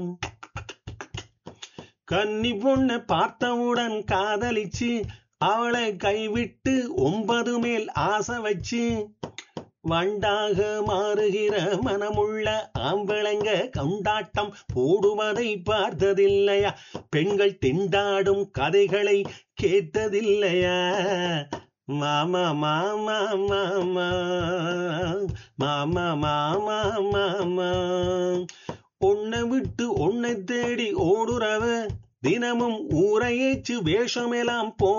கன்னி பொண்ண பார்த்தவுடன் காதலிச்சு அவளை கைவிட்டு ஒன்பது மேல் ஆசை வச்சு வண்டாக மாறுகிற மனமுள்ள ஆம்பளங்க கொண்டாட்டம் போடுவதை பார்த்ததில்லையா பெண்கள் திண்டாடும் கதைகளை கேட்டதில்லையா மாமா மாமா மாமா மாமா மாமா மாமா உன்னை விட்டு உன்னை தேடி ஓடுறவ தினமும் ஊரையேச்சு வேஷமெல்லாம் போ